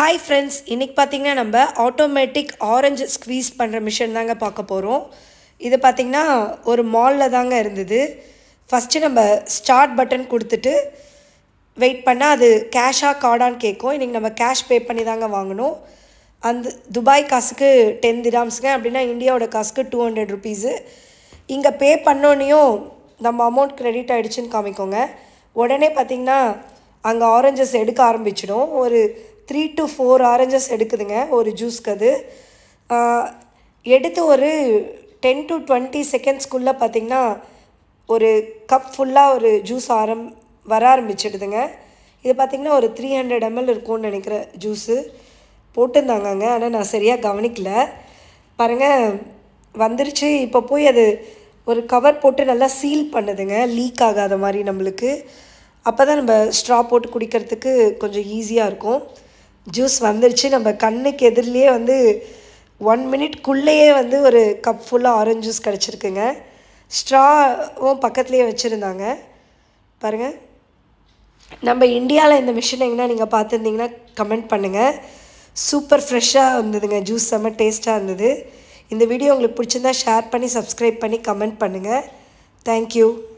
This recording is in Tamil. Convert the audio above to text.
ஹாய் ஃப்ரெண்ட்ஸ் இன்றைக்கி பார்த்தீங்கன்னா நம்ம ஆட்டோமேட்டிக் ஆரஞ்சு ஸ்க்வீஸ் பண்ணுற மிஷின் தாங்க பார்க்க போகிறோம் இது பார்த்திங்கன்னா ஒரு மாலில் தாங்க இருந்தது ஃபஸ்ட்டு நம்ம ஸ்டார்ட் பட்டன் கொடுத்துட்டு வெயிட் பண்ணால் அது கேஷாக கார்டான்னு கேட்கும் இன்றைக்கி நம்ம கேஷ் பே பண்ணி தாங்க வாங்கணும் அந்த துபாய் காசுக்கு டென் திராம்ஸுங்க அப்படின்னா இந்தியாவோட காசுக்கு டூ ஹண்ட்ரட் ருபீஸு இங்கே பே பண்ணோன்னையும் நம்ம அமௌண்ட் கிரெடிட் ஆகிடுச்சின்னு காமிக்கோங்க உடனே பார்த்திங்கன்னா அங்கே ஆரஞ்சஸ் எடுக்க ஆரம்பிச்சிடும் ஒரு த்ரீ டு ஃபோர் ஆரஞ்சஸ் எடுக்குதுங்க ஒரு ஜூஸ்க்கு அது ஆஹ், எடுத்து ஒரு டென் டு டுவெண்ட்டி செகண்ட்ஸ்க்குள்ளே பார்த்திங்கன்னா ஒரு கப் ஃபுல்லாக ஒரு ஜூஸ் ஆரம் வர ஆரம்பிச்சிடுதுங்க இது பார்த்திங்கன்னா ஒரு த்ரீ ஹண்ட்ரட் எம்எல் இருக்கும்னு நினைக்கிற ஜூஸு போட்டிருந்தாங்கங்க ஆனால் நான் சரியாக கவனிக்கல பாருங்கள் வந்துருச்சு இப்போ போய் அது ஒரு கவர் போட்டு நல்லா சீல் பண்ணுதுங்க லீக் ஆகாத மாதிரி நம்மளுக்கு அப்போ தான் நம்ம ஸ்ட்ரா போட்டு குடிக்கிறதுக்கு கொஞ்சம் ஈஸியாக இருக்கும் ஜூஸ் வந்துருச்சு நம்ம கண்ணுக்கு எதிரிலேயே வந்து ஒன் மினிட்குள்ளேயே வந்து ஒரு கப் ஃபுல்லாக ஆரஞ்சு ஜூஸ் கிடச்சிருக்குங்க ஸ்ட்ராவும் பக்கத்துலேயே வச்சுருந்தாங்க பாருங்கள் நம்ம இந்தியாவில் இந்த மிஷின் எங்கன்னா நீங்கள் பார்த்துருந்தீங்கன்னா கமெண்ட் பண்ணுங்கள் சூப்பர் ஃப்ரெஷ்ஷாக இருந்ததுங்க ஜூஸ் செம்ம டேஸ்ட்டாக இருந்தது இந்த வீடியோ உங்களுக்கு பிடிச்சிருந்தா ஷேர் பண்ணி சப்ஸ்கிரைப் பண்ணி கமெண்ட் பண்ணுங்கள் தேங்க்யூ